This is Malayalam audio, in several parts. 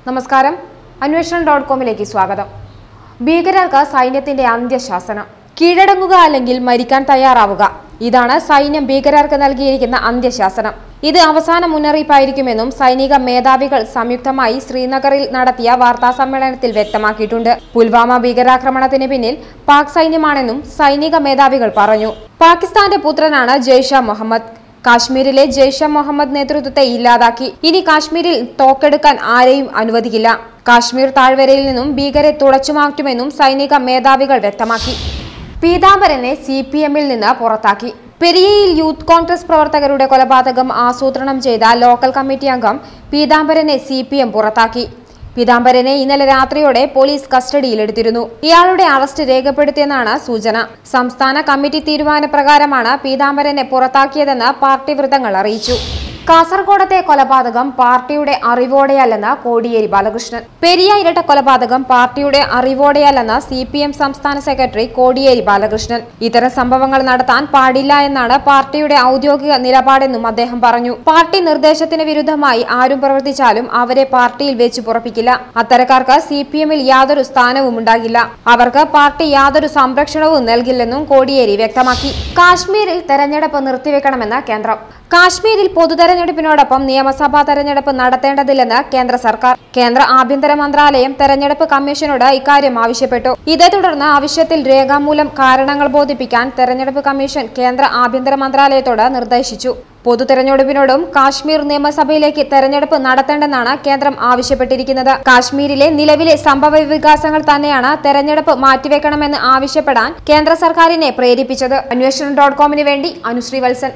നമസ്കാരം അന്വേഷണം ഡോട്ട് കോമിലേക്ക് സ്വാഗതം ഭീകരർക്ക് സൈന്യത്തിന്റെ അന്ത്യശാസനം കീഴടങ്ങുക അല്ലെങ്കിൽ മരിക്കാൻ തയ്യാറാവുക ഇതാണ് സൈന്യം ഭീകരർക്ക് നൽകിയിരിക്കുന്ന അന്ത്യശാസനം ഇത് അവസാന മുന്നറിയിപ്പായിരിക്കുമെന്നും സൈനിക മേധാവികൾ സംയുക്തമായി ശ്രീനഗറിൽ നടത്തിയ വാർത്താ സമ്മേളനത്തിൽ വ്യക്തമാക്കിയിട്ടുണ്ട് പുൽവാമ ഭീകരാക്രമണത്തിന് പിന്നിൽ പാക് സൈന്യമാണെന്നും സൈനിക മേധാവികൾ പറഞ്ഞു പാകിസ്ഥാന്റെ പുത്രനാണ് ജയ്ഷ മുഹമ്മദ് കാശ്മീരിലെ ജയ്ഷ മുഹമ്മദ് നേതൃത്വത്തെ ഇല്ലാതാക്കി ഇനി കാശ്മീരിൽ തോക്കെടുക്കാൻ ആരെയും അനുവദിക്കില്ല കാശ്മീർ താഴ്വരയിൽ നിന്നും ഭീകരെ തുടച്ചുമാറ്റുമെന്നും സൈനിക മേധാവികൾ വ്യക്തമാക്കി പീതാംബരനെ സി പി എമ്മിൽ നിന്ന് പുറത്താക്കി പെരിയയിൽ യൂത്ത് കോൺഗ്രസ് പ്രവർത്തകരുടെ കൊലപാതകം ആസൂത്രണം ചെയ്ത ലോക്കൽ കമ്മിറ്റി അംഗം പീതാംബരനെ സി പി എം പുറത്താക്കി പീതാംബരനെ ഇന്നലെ രാത്രിയോടെ പോലീസ് കസ്റ്റഡിയിലെടുത്തിരുന്നു ഇയാളുടെ അറസ്റ്റ് രേഖപ്പെടുത്തിയെന്നാണ് സൂചന സംസ്ഥാന കമ്മിറ്റി തീരുമാനപ്രകാരമാണ് പീതാംബരനെ പുറത്താക്കിയതെന്ന് പാർട്ടി വൃത്തങ്ങൾ അറിയിച്ചു കാസർഗോഡത്തെ കൊലപാതകം പാർട്ടിയുടെ അറിവോടെയല്ലെന്ന് കോടിയേരി ബാലകൃഷ്ണൻ പെരിയ ഇരട്ട കൊലപാതകം പാർട്ടിയുടെ അറിവോടെയല്ലെന്ന് സി പി എം സംസ്ഥാന സെക്രട്ടറി കോടിയേരി ബാലകൃഷ്ണൻ ഇത്തരം സംഭവങ്ങൾ നടത്താൻ പാടില്ല എന്നാണ് പാർട്ടിയുടെ ഔദ്യോഗിക നിലപാടെന്നും അദ്ദേഹം പറഞ്ഞു പാർട്ടി നിർദ്ദേശത്തിന് വിരുദ്ധമായി ആരും പ്രവർത്തിച്ചാലും അവരെ പാർട്ടിയിൽ വെച്ച് പുറപ്പിക്കില്ല അത്തരക്കാർക്ക് സി പി എമ്മിൽ യാതൊരു സ്ഥാനവും ഉണ്ടാകില്ല അവർക്ക് പാർട്ടി യാതൊരു സംരക്ഷണവും നൽകില്ലെന്നും കോടിയേരി വ്യക്തമാക്കി കാശ്മീരിൽ തെരഞ്ഞെടുപ്പ് നിർത്തിവെക്കണമെന്ന് കേന്ദ്രം കാശ്മീരിൽ പൊതുതെരഞ്ഞെടുപ്പിനോടൊപ്പം നിയമസഭാ തെരഞ്ഞെടുപ്പ് നടത്തേണ്ടതില്ലെന്ന് കേന്ദ്ര സർക്കാർ കേന്ദ്ര ആഭ്യന്തര മന്ത്രാലയം തെരഞ്ഞെടുപ്പ് കമ്മീഷനോട് ഇക്കാര്യം ആവശ്യപ്പെട്ടു ഇതേ തുടർന്ന് ആവശ്യത്തിൽ രേഖാമൂലം കാരണങ്ങൾ ബോധിപ്പിക്കാൻ തെരഞ്ഞെടുപ്പ് കമ്മീഷൻ കേന്ദ്ര ആഭ്യന്തര മന്ത്രാലയത്തോട് നിർദ്ദേശിച്ചു പൊതു തെരഞ്ഞെടുപ്പിനോടും കാശ്മീർ നിയമസഭയിലേക്ക് തെരഞ്ഞെടുപ്പ് നടത്തേണ്ടെന്നാണ് കേന്ദ്രം ആവശ്യപ്പെട്ടിരിക്കുന്നത് കാശ്മീരിലെ നിലവിലെ സംഭവ വികാസങ്ങൾ തന്നെയാണ് തെരഞ്ഞെടുപ്പ് മാറ്റിവെക്കണമെന്ന് ആവശ്യപ്പെടാൻ കേന്ദ്ര സർക്കാരിനെ പ്രേരിപ്പിച്ചത് അന്വേഷണം ഡോട്ട് കോമിന് വേണ്ടി Anusree Valsan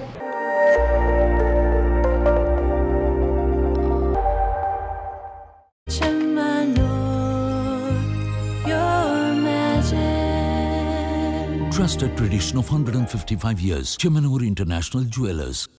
Chamanur, your magic. Trusted tradition of 155 years. Chemanur International Jewelers.